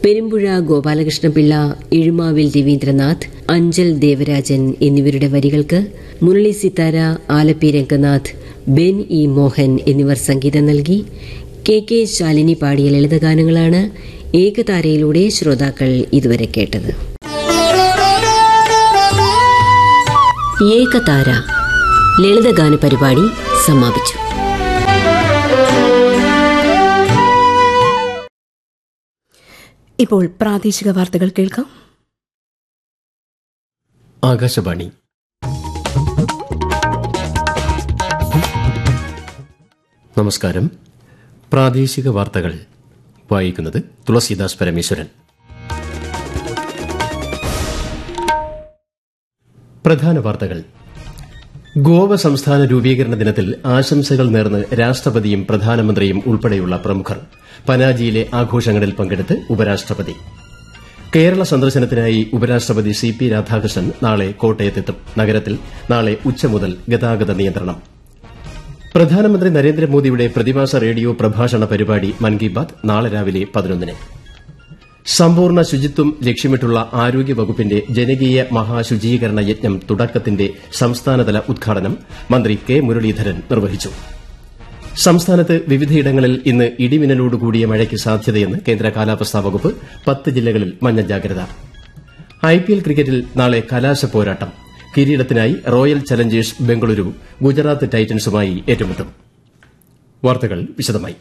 പെരുമ്പുഴ ഗോപാലകൃഷ്ണപിള്ള ഇഴുമാവിൽ രവീന്ദ്രനാഥ് അഞ്ചൽ ദേവരാജൻ എന്നിവരുടെ വരികൾക്ക് മുരളി സിത്താര ആലപ്പി രംഗനാഥ് ബെൻ ഇ മോഹൻ എന്നിവർ സംഗീതം നൽകി കെ കെ ശാലിനി പാടിയ ലളിതഗാനങ്ങളാണ് ഏകതാരയിലൂടെ ശ്രോതാക്കൾ ഇതുവരെ കേട്ടത് ഏകതാര ലളിതഗാന പരിപാടി സമാപിച്ചു ഇപ്പോൾ പ്രാദേശിക വാർത്തകൾ കേൾക്കാം ആകാശവാണി നമസ്കാരം പ്രാദേശിക വാർത്തകൾ വായിക്കുന്നത് തുളസീദാസ് പരമേശ്വരൻ പ്രധാന വാർത്തകൾ ഗോവ സംസ്ഥാന രൂപീകരണ ദിനത്തിൽ ആശംസകൾ നേർന്ന് രാഷ്ട്രപതിയും പ്രധാനമന്ത്രിയും ഉൾപ്പെടെയുള്ള പ്രമുഖർ പനാജിയിലെ ആഘോഷങ്ങളിൽ പങ്കെടുത്ത് ഉപരാഷ്ട്രപതി കേരള സന്ദർശനത്തിനായി ഉപരാഷ്ട്രപതി സി പി രാധാകൃഷ്ണൻ നാളെ കോട്ടയത്തെത്തും നഗരത്തിൽ നാളെ ഉച്ച മുതൽ ഗതാഗത നിയന്ത്രണം പ്രധാനമന്ത്രി നരേന്ദ്രമോദിയുടെ പ്രതിമാസ റേഡിയോ പ്രഭാഷണ പരിപാടി മൻ കി ബാത് നാളെ രാവിലെ പതിനൊന്നിന് സമ്പൂർണ്ണ ശുചിത്വം ലക്ഷ്യമിട്ടുള്ള ആരോഗ്യ വകുപ്പിന്റെ ജനകീയ മഹാശുചീകരണ യജ്ഞം തുടക്കത്തിന്റെ സംസ്ഥാനതല ഉദ്ഘാടനം മന്ത്രി കെ മുരളീധരൻ നിർവഹിച്ചു സംസ്ഥാനത്ത് വിവിധയിടങ്ങളിൽ ഇന്ന് ഇടിമിന്നലോടുകൂടിയ മഴയ്ക്ക് സാധ്യതയെന്ന് കേന്ദ്ര കാലാവസ്ഥാ വകുപ്പ് പത്ത് ജില്ലകളിൽ മഞ്ഞ ജാഗ്രത ഐപിഎൽ ക്രിക്കറ്റിൽ നാളെ കലാശ പോരാട്ടം കിരീടത്തിനായി റോയൽ ചലഞ്ചേഴ്സ് ബംഗളൂരു ഗുജറാത്ത് ടൈറ്റൻസുമായി ഏറ്റുമുട്ടും വാർത്തകൾ വിശദമായി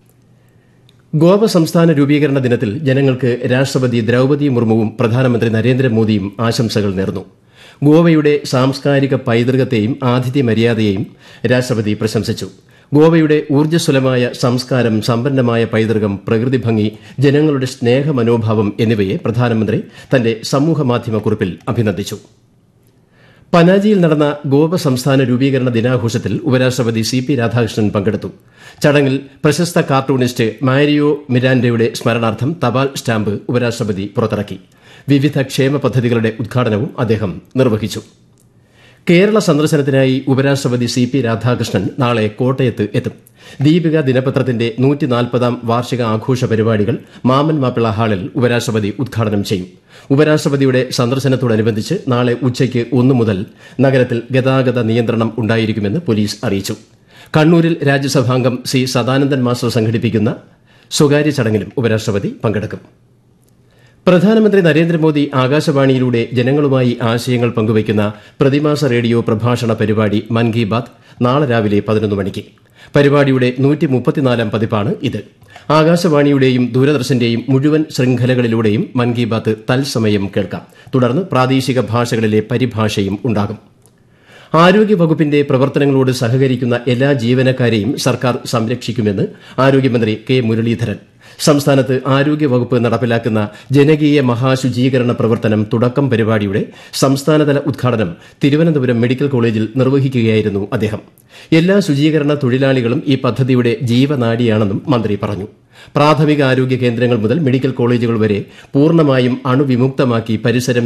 ഗോവ സംസ്ഥാന രൂപീകരണ ദിനത്തിൽ ജനങ്ങൾക്ക് രാഷ്ട്രപതി ദ്രൌപതി മുർമുവും പ്രധാനമന്ത്രി നരേന്ദ്രമോദിയും ആശംസകൾ നേർന്നു ഗോവയുടെ സാംസ്കാരിക പൈതൃകത്തെയും ആതിഥ്യ മര്യാദയെയും രാഷ്ട്രപതി പ്രശംസിച്ചു ഗോവയുടെ ഊർജ്ജസ്വലമായ സംസ്കാരം സമ്പന്നമായ പൈതൃകം പ്രകൃതി ഭംഗി ജനങ്ങളുടെ സ്നേഹമനോഭാവം എന്നിവയെ പ്രധാനമന്ത്രി തന്റെ സമൂഹമാധ്യമ കുറിപ്പിൽ അഭിനന്ദിച്ചു പനാജിയിൽ നടന്ന ഗോവ സംസ്ഥാന രൂപീകരണ ദിനാഘോഷത്തിൽ ഉപരാഷ്ട്രപതി സി പി രാധാകൃഷ്ണൻ പങ്കെടുത്തു ചടങ്ങിൽ പ്രശസ്ത കാർട്ടൂണിസ്റ്റ് മാരിയോ മിരാൻഡയുടെ സ്മരണാർത്ഥം തപാൽ സ്റ്റാമ്പ് ഉപരാഷ്ട്രപതി പുറത്തിറക്കി വിവിധ ക്ഷേമ പദ്ധതികളുടെ ഉദ്ഘാടനവും അദ്ദേഹം നിർവഹിച്ചു കേരള സന്ദർശനത്തിനായി ഉപരാഷ്ട്രപതി സി പി രാധാകൃഷ്ണൻ നാളെ കോട്ടയത്ത് എത്തും ദീപിക ദിനപത്രത്തിന്റെ നൂറ്റിനാൽപ്പതാം വാർഷിക ആഘോഷ പരിപാടികൾ മാമൻ മാപ്പിള ഹാളിൽ ഉപരാഷ്ട്രപതി ഉദ്ഘാടനം ചെയ്യും ഉപരാഷ്ട്രപതിയുടെ സന്ദർശനത്തോടനുബന്ധിച്ച് നാളെ ഉച്ചയ്ക്ക് ഒന്നു മുതൽ നഗരത്തിൽ ഗതാഗത നിയന്ത്രണം ഉണ്ടായിരിക്കുമെന്ന് പോലീസ് അറിയിച്ചു കണ്ണൂരിൽ രാജ്യസഭാംഗം സി സദാനന്ദൻ മാസ്റ്റർ സംഘടിപ്പിക്കുന്ന സ്വകാര്യ ചടങ്ങിലും ഉപരാഷ്ട്രപതി പങ്കെടുക്കും പ്രധാനമന്ത്രി നരേന്ദ്രമോദി ആകാശവാണിയിലൂടെ ജനങ്ങളുമായി ആശയങ്ങൾ പങ്കുവയ്ക്കുന്ന പ്രതിമാസ റേഡിയോ പ്രഭാഷണ പരിപാടി മൻ കി ബാത് നാളെ രാവിലെ പതിനൊന്ന് മണിക്ക് പരിപാടിയുടെ നൂറ്റി മുപ്പത്തിനാലാം പതിപ്പാണ് ഇത് ആകാശവാണിയുടെയും ദൂരദർശന്റെയും മുഴുവൻ ശൃംഖലകളിലൂടെയും മൻ കി ബാത്ത് തത്സമയം കേൾക്കാം തുടർന്ന് പ്രാദേശിക ഭാഷകളിലെ പരിഭാഷയും ഉണ്ടാകും ആരോഗ്യവകുപ്പിന്റെ പ്രവർത്തനങ്ങളോട് സഹകരിക്കുന്ന എല്ലാ ജീവനക്കാരെയും സർക്കാർ സംരക്ഷിക്കുമെന്ന് ആരോഗ്യമന്ത്രി കെ മുരളീധരൻ സംസ്ഥാനത്ത് ആരോഗ്യവകുപ്പ് നടപ്പിലാക്കുന്ന ജനകീയ മഹാശുചീകരണ പ്രവർത്തനം തുടക്കം പരിപാടിയുടെ സംസ്ഥാനതല ഉദ്ഘാടനം തിരുവനന്തപുരം മെഡിക്കൽ കോളേജിൽ നിർവഹിക്കുകയായിരുന്നു അദ്ദേഹം എല്ലാ ശുചീകരണ തൊഴിലാളികളും ഈ പദ്ധതിയുടെ ജീവനാഡിയാണെന്നും മന്ത്രി പറഞ്ഞു പ്രാഥമിക ആരോഗ്യ കേന്ദ്രങ്ങൾ മുതൽ മെഡിക്കൽ കോളേജുകൾ വരെ പൂർണ്ണമായും അണുവിമുക്തമാക്കി പരിസരം